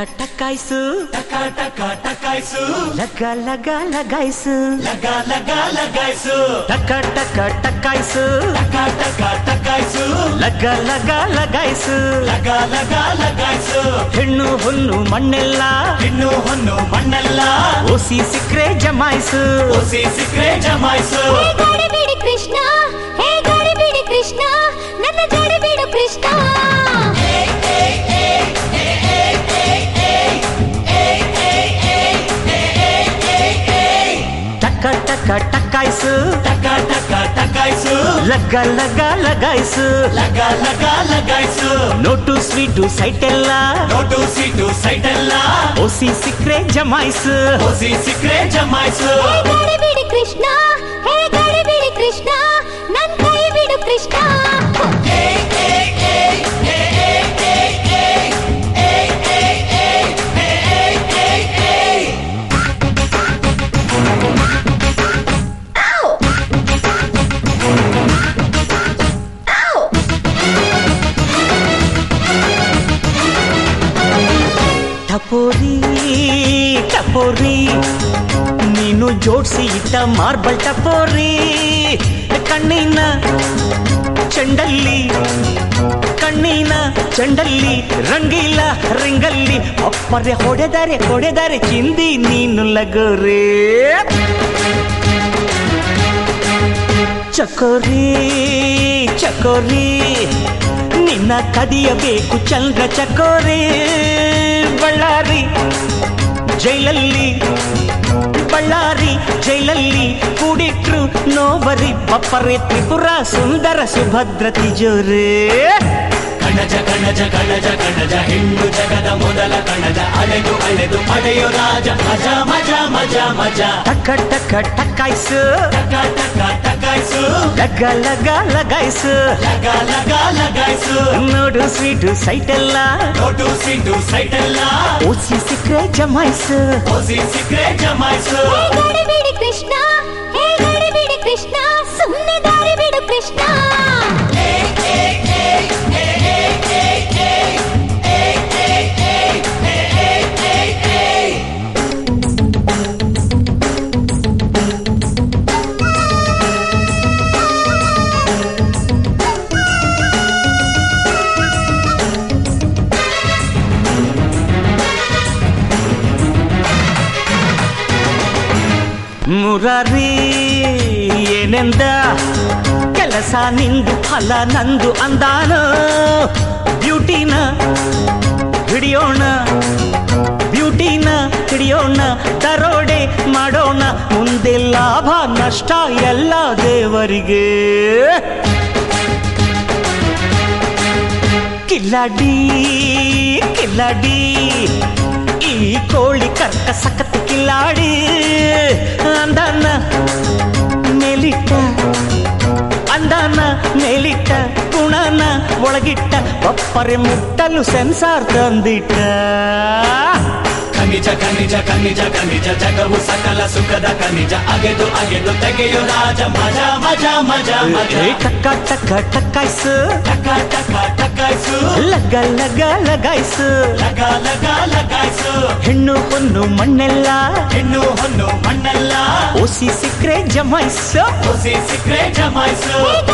ಟಕಾಯ್ಸು ಟಕ ಟಕ ಟಕಾಯ್ಸು ಲಗ ಲಗ ಲಗಾಯ್ಸು ಲಗ ಲಗ ಲಗಾಯ್ಸು ಟಕ ಟಕ ಟಕಾಯ್ಸು ಟಕ ಟಕ ಟಕಾಯ್ಸು ಲಗ ಲಗ ಲಗಾಯ್ಸು ಲಗ ಲಗ ಲಗಾಯ್ಸು ಹೆಣ್ಣು ಹೊನ್ನು ಮಣ್ಣೆಲ್ಲ ಇನ್ನು ಹೊನ್ನು ಮಣ್ಣೆಲ್ಲ ಓಸಿ ಸಿಕ್ರೆ ಜಮಾಯ್ಸು ಒಸಿ ಸಿಕ್ರೆ ಜಮಾಯ್ಸು ಹೇ ಗಡಿಬಿಡಿ ಕೃಷ್ಣ ಹೇ ಗಡಿಬಿಡಿ ಕೃಷ್ಣ ನನ್ನ ಜಡಿಬಿಡು ಕೃಷ್ಣ ಟಕ ಟಕ ಟಕಾಯ್ಸು ಟಕ ಟಕ ಟಕಾಯ್ಸು ಲಗ ಲಗ ಲಗಾಯ್ಸು ಲಗ ಲಗ ಲಗಾಯ್ಸು ನೋಟು ಸ್ವೀಟು ಸೈಟ್ ಎಲ್ಲ ನೋಟು ಸೀಟು ಸೈಟ್ ಎಲ್ಲ ಓಸಿ ಸಿಕ್ರೆ ಜಮಾಯ್ಸು ಒಸಿ ಸಿಕ್ರೆ ಜಮಾಯ್ಸು ಹೇ ಗಡಿಬಿಡಿ ಕೃಷ್ಣ ಹೇ ಗಡಿಬಿಡಿ ಕೃಷ್ಣ ನನ್ನ ಕೈ ಬಿಡು ಕೃಷ್ಣ ಟಪೋರಿ ಟಪೋರಿ ನೀನು ಜೋಡ್ಸಿ ಇಟ್ಟ ಮಾರ್ಬಲ್ ಟಪೋರಿ ಕಣ್ಣಿನ ಚೆಂಡಲ್ಲಿ ಕಣ್ಣಿನ ಚೆಂಡಲ್ಲಿ ರಂಗಿಲ್ಲ ರಿಂಗಲ್ಲಿ ಅಪ್ಪರೆ ಹೊಡೆದರೆ ಹೊಡೆದರೆ ಚಿಂದಿ ನೀನು ಲಗೋರಿ ಚಕೋರಿ ಚಕೋರಿ ನಿನ್ನ ಕದಿಯಬೇಕು ಚಂದ್ರ ಚಕೋರಿ ಬಳ್ಳಾರಿ ಜೈಲಲ್ಲಿ ಬಳ್ಳಾರಿ ಜೈಲಲ್ಲಿ ಕೂಡಿಟ್ರು ನೋವರಿ ಬಪ್ಪರೆ ತ್ರಿಪುರ ಸುಂದರ ಸುಭದ್ರ ತಿಜೋರೇ ಕಣಜ ಕಣಜ ಕಣಜ ಕಣಜ ಹೆಣ್ಣು ಜಗದ ಮೊದಲ ಕಣಜ ಅಲೆದು ಅಲೆದು ಪಡೆಯೋ ರಾಜ ಮಜ ಮಜ ಮಜ ಮಜ ಟಕ ಟಕ ಟಕಾಯ್ಸು ಟಕ ಟಕ ಟಕಾಯ್ಸು ಲಗ ಲಗ ಲಗಾಯ್ಸು ಲಗ ಲಗ ಲಗಾಯ್ಸು ನೋಡು ಸ್ವೀಟು ಸೈಟ್ ಎಲ್ಲ ನೋಟು ಸೀಟು ಸೈಟ್ ಎಲ್ಲ ಓಸಿ ಸಿಕ್ರೆ ಜಮಾಯ್ಸು ಒಸಿ ಸಿಕ್ರೆ ಜಮಾಯ್ಸು ಹೇ ಗಡಿಬಿಡಿ ಕೃಷ್ಣ ಹೇ ಗಡಿಬಿಡಿ ಕೃಷ್ಣ ಸುಮ್ಮನೆ ದಾರಿ ಬಿಡು ಕೃಷ್ಣ ಮುರಾರಿ ಏನೆಂದ ಕೆಲಸ ನಿಂದು ಫಲ ನಂದು ಅಂದಾನು ಬ್ಯೂಟಿನ ಹಿಡಿಯೋಣ ಬ್ಯೂಟಿನ ಹಿಡಿಯೋಣ ದರೋಡೆ ಮಾಡೋಣ ಮುಂದೆ ಲಾಭ ನಷ್ಟ ಎಲ್ಲ ದೇವರಿಗೆ ಕಿಲ್ಲಾಡಿ ಕಿಲ್ಲಾಡಿ ಈ ಕೋಳಿ ಕರ್ಕ ಸಖತ್ ಕಿಲ್ಲಾಡಿ ಅಂದನ ಮೇಲಿಟ್ಟ ಅಂದನ ಮೇಲಿಟ್ಟ ಗುಣನ ಒಳಗಿಟ್ಟ ಒಪ್ಪರೆ ಮುಟ್ಟಲು ಸೆನ್ಸಾರ್ ತಂದಿಟ್ಟ ಖನಿಜ ಖನಿಜ ಖನಿಜ ಖನಿಜ ಜಗವು ಸಕಲ ಸುಖದ ಖನಿಜ ಅಗೆದು ಅಗೆದು ತೆಗೆಯೋ ರಾಜ ಮಜ ಮಜ ಮಜ ಮಜ ಏ ಟಕ್ಕ ಟಕ್ಕ ಟಕ್ಕಾಯ್ಸು ಟಕ ಟಕ ಟಕಾಯ್ಸು ಲಗ ಲಗ ಲಗಾಯ್ಸು ಲಗ ಲಗ ಲಗಾಯ್ಸು ಹೆಣ್ಣು ಹೊನ್ನು ಮಣ್ಣೆಲ್ಲ ಹೆಣ್ಣು ಹೊನ್ನು ಮಣ್ಣೆಲ್ಲ ಓಸಿ ಸಿಕ್ರೆ ಜಮಾಯ್ಸು ಒಸಿ ಸಿಕ್ರೆ ಜಮಾಯ್ಸು ಹೇ